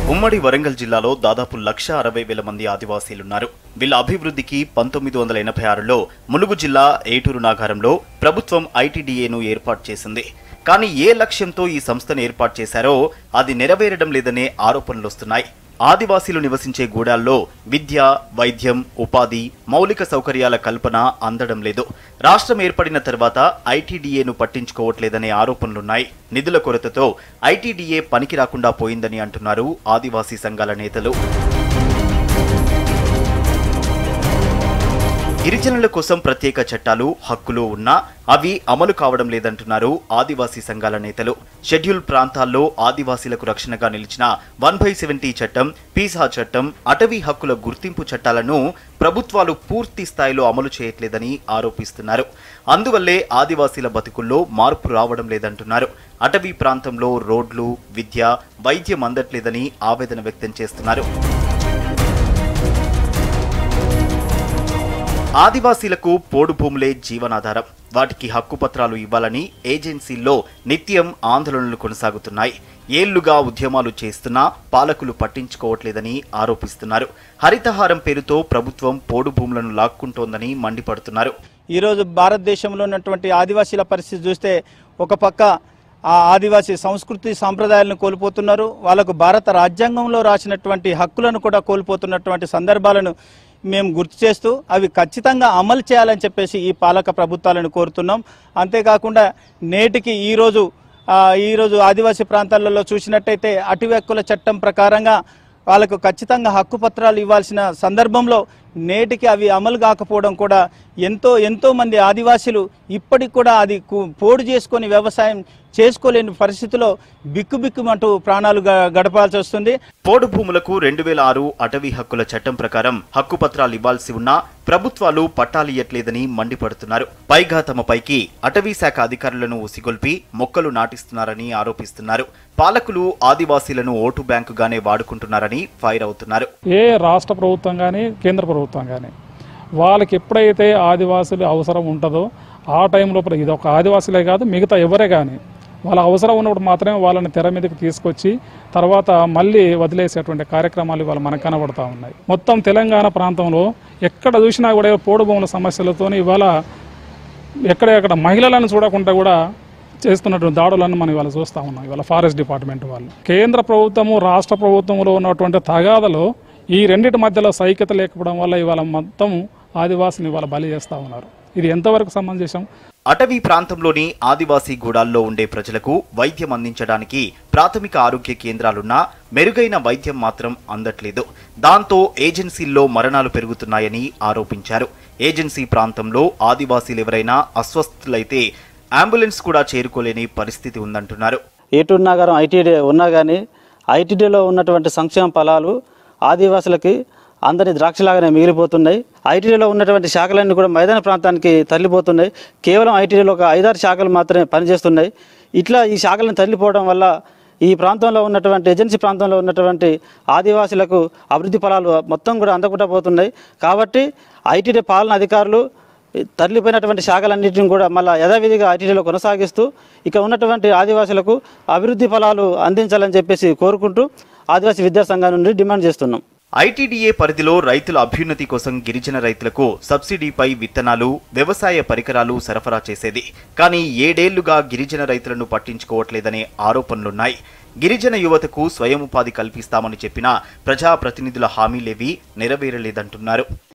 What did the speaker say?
ఉమ్మడి వరంగల్ జిల్లాలో దాదాపు లక్ష అరవై వేల మంది ఆదివాసీలున్నారు వీళ్ళ అభివృద్ధికి పంతొమ్మిది వందల ఎనభై ఆరులో ములుగు జిల్లా ఏటూరు నాగారంలో ప్రభుత్వం ఐటీడీఏను ఏర్పాటు చేసింది కానీ ఏ లక్ష్యంతో ఈ సంస్థను ఏర్పాటు చేశారో అది నెరవేరడం లేదనే ఆరోపణలు వస్తున్నాయి ఆదివాసీలు నివసించే గూడాల్లో విద్య వైద్యం ఉపాధి మౌలిక సౌకర్యాల కల్పన అందడం లేదు రాష్ట్రం ఏర్పడిన తర్వాత ఐటీడీఏను పట్టించుకోవట్లేదనే ఆరోపణలున్నాయి నిధుల కొరతతో ఐటీడీఏ పనికి రాకుండా పోయిందని అంటున్నారు ఆదివాసీ సంఘాల నేతలు గిరిజనుల కోసం ప్రత్యేక చట్టాలు హక్కులు ఉన్నా అవి అమలు కావడం లేదంటున్నారు ఆదివాసీ సంఘాల నేతలు షెడ్యూల్ ప్రాంతాల్లో ఆదివాసీలకు రక్షణగా నిలిచిన వన్ బై సెవెంటీ చట్టం పీసా చట్టం అటవీ హక్కుల గుర్తింపు చట్టాలను ప్రభుత్వాలు పూర్తి స్థాయిలో అమలు చేయట్లేదని ఆరోపిస్తున్నారు అందువల్లే ఆదివాసీల బతుకుల్లో మార్పు రావడం లేదంటున్నారు అటవీ ప్రాంతంలో రోడ్లు విద్య వైద్యం అందట్లేదని ఆవేదన వ్యక్తం చేస్తున్నారు ఆదివాసీలకు పోడు భూములే జీవనాధారం వాటికి హక్కు పత్రాలు ఇవ్వాలని ఏజెన్సీల్లో నిత్యం ఆందోళనలు కొనసాగుతున్నాయి ఏళ్లుగా ఉద్యమాలు చేస్తున్నా పాలకులు పట్టించుకోవట్లేదని ఆరోపిస్తున్నారు హరితహారం పేరుతో ప్రభుత్వం పోడు భూములను లాక్కుంటోందని మండిపడుతున్నారు ఈరోజు భారతదేశంలో ఉన్నటువంటి ఆదివాసీల పరిస్థితి చూస్తే ఒక పక్క ఆ ఆదివాసీ సంస్కృతి సాంప్రదాయాలను కోల్పోతున్నారు వాళ్ళకు భారత రాజ్యాంగంలో రాసినటువంటి హక్కులను కూడా కోల్పోతున్నటువంటి సందర్భాలను మేము గుర్తు చేస్తూ అవి ఖచ్చితంగా అమలు చేయాలని చెప్పేసి ఈ పాలక ప్రభుత్వాలను కోరుతున్నాం అంతేకాకుండా నేటికి ఈరోజు ఆ, ఈరోజు ఆదివాసీ ప్రాంతాలలో చూసినట్టయితే అటవీ హక్కుల చట్టం ప్రకారంగా వాళ్ళకు ఖచ్చితంగా హక్కు పత్రాలు ఇవ్వాల్సిన సందర్భంలో నేటికి అవి అమలు కాకపోవడం కూడా ఎంతో ఎంతో మంది ఆదివాసీలు ఇప్పటికి కూడా అది కు- పోడు చేసుకొని వ్యవసాయం చేసుకోలేని పరిస్థితిలో బిక్కుబిక్కుమంటూ ప్రాణాలు గ- గడపాల్సి వస్తుంది పోడు భూములకు రెండు వేల ఆరు అటవీ హక్కుల చట్టం ప్రకారం హక్కు పత్రాలు ఇవ్వాల్సి ఉన్నా ప్రభుత్వాలు పట్టాలియ్యట్లేదని మండిపడుతున్నారు పైగా తమపైకి అటవీ శాఖ అధికారులను ఉసిగొల్పి మొక్కలు నాటిస్తున్నారని ఆరోపిస్తున్నారు పాలకులు ఆదివాసీలను ఓటు బ్యాంకుగానే వాడుకుంటున్నారని ఫైర్ అవుతున్నారు ఏ రాష్ట్ర ప్రభుత్వం కానీ కేంద్ర ప్రభుత్వం కానీ వాళ్ళకి ఎప్పుడైతే ఆదివాసులు అవసరం ఉంటుందో ఆ టైం లోపల ఇది ఒక ఆదివాసులే కాదు మిగతా ఎవరే కానీ వాళ్ళ అవసరం ఉన్నప్పుడు మాత్రమే వాళ్ళని తెర మీదకి తీసుకొచ్చి తర్వాత మళ్ళీ వదిలేసేటువంటి కార్యక్రమాలు ఇవాళ మనకు కనబడతా ఉన్నాయి మొత్తం తెలంగాణ ప్రాంతంలో ఎక్కడ చూసినా కూడా పోడు భూముల సమస్యలతో ఇవాళ ఎక్కడెక్కడ మహిళలను చూడకుండా కూడా చేస్తున్నటువంటి దాడులను మనం ఇవాళ చూస్తూ ఉన్నాం ఇవాళ ఫారెస్ట్ డిపార్ట్మెంట్ వాళ్ళు కేంద్ర ప్రభుత్వము రాష్ట్ర ప్రభుత్వంలో ఉన్నటువంటి తగాదలో ఈ రెండింటి మధ్యలో సైక్యత లేకపోవడం వల్ల ఇవాళ మొత్తం ఆదివాసిని ఇవాళ బలి చేస్తూ ఉన్నారు ఇది ఎంతవరకు సమంజసం అటవీ ప్రాంతంలోని ఆదివాసీ గూడాల్లో ఉండే ప్రజలకు వైద్యం అందించడానికి ప్రాథమిక ఆరోగ్య కేంద్రాలున్నా మెరుగైన వైద్యం మాత్రం అందట్లేదు దాంతో ఏజెన్సీల్లో మరణాలు పెరుగుతున్నాయని ఆరోపించారు ఏజెన్సీ ప్రాంతంలో ఆదివాసీలు ఎవరైనా అస్వస్థులైతే అంబులెన్స్ కూడా చేరుకోలేని పరిస్థితి ఉందంటున్నారు ఏటూరు నగరం ఐటీడీ ఉన్నా కానీ ఐటీడీలో ఉన్నటువంటి సంక్షేమ ఫలాలు ఆదివాసులకి అందరి ద్రాక్షలాగానే మిగిలిపోతున్నాయి ఐటీడీలో ఉన్నటువంటి శాఖలన్నీ కూడా మైదాన ప్రాంతానికి తరలిపోతున్నాయి కేవలం ఐటీడీలో ఒక ఐదారు శాఖలు మాత్రమే పనిచేస్తున్నాయి ఇట్లా ఈ శాఖలను తరలిపోవడం వల్ల ఈ ప్రాంతంలో ఉన్నటువంటి ఏజెన్సీ ప్రాంతంలో ఉన్నటువంటి ఆదివాసులకు అభివృద్ధి ఫలాలు మొత్తం కూడా అందకుండా పోతున్నాయి కాబట్టి ఐటీడీ పాలన అధికారులు తరలిపోయినటువంటి శాఖలన్నింటిని కూడా మళ్ళా యథావిధిగా ఐటీడీలో కొనసాగిస్తూ ఇక ఉన్నటువంటి ఆదివాసులకు అభివృద్ధి ఫలాలు అందించాలని చెప్పేసి కోరుకుంటూ ఆదివాసీ విద్యా సంఘం నుండి డిమాండ్ చేస్తున్నాం ఐటీడీఏ పరిధిలో రైతుల అభ్యున్నతి కోసం గిరిజన రైతులకు సబ్సిడీపై విత్తనాలు వ్యవసాయ పరికరాలు సరఫరా చేసేది కానీ ఏడేళ్లుగా గిరిజన రైతులను పట్టించుకోవట్లేదనే ఆరోపణలున్నాయి గిరిజన యువతకు స్వయం ఉపాధి కల్పిస్తామని చెప్పినా ప్రజాప్రతినిధుల హామీలేవీ నెరవేరలేదంటున్నారు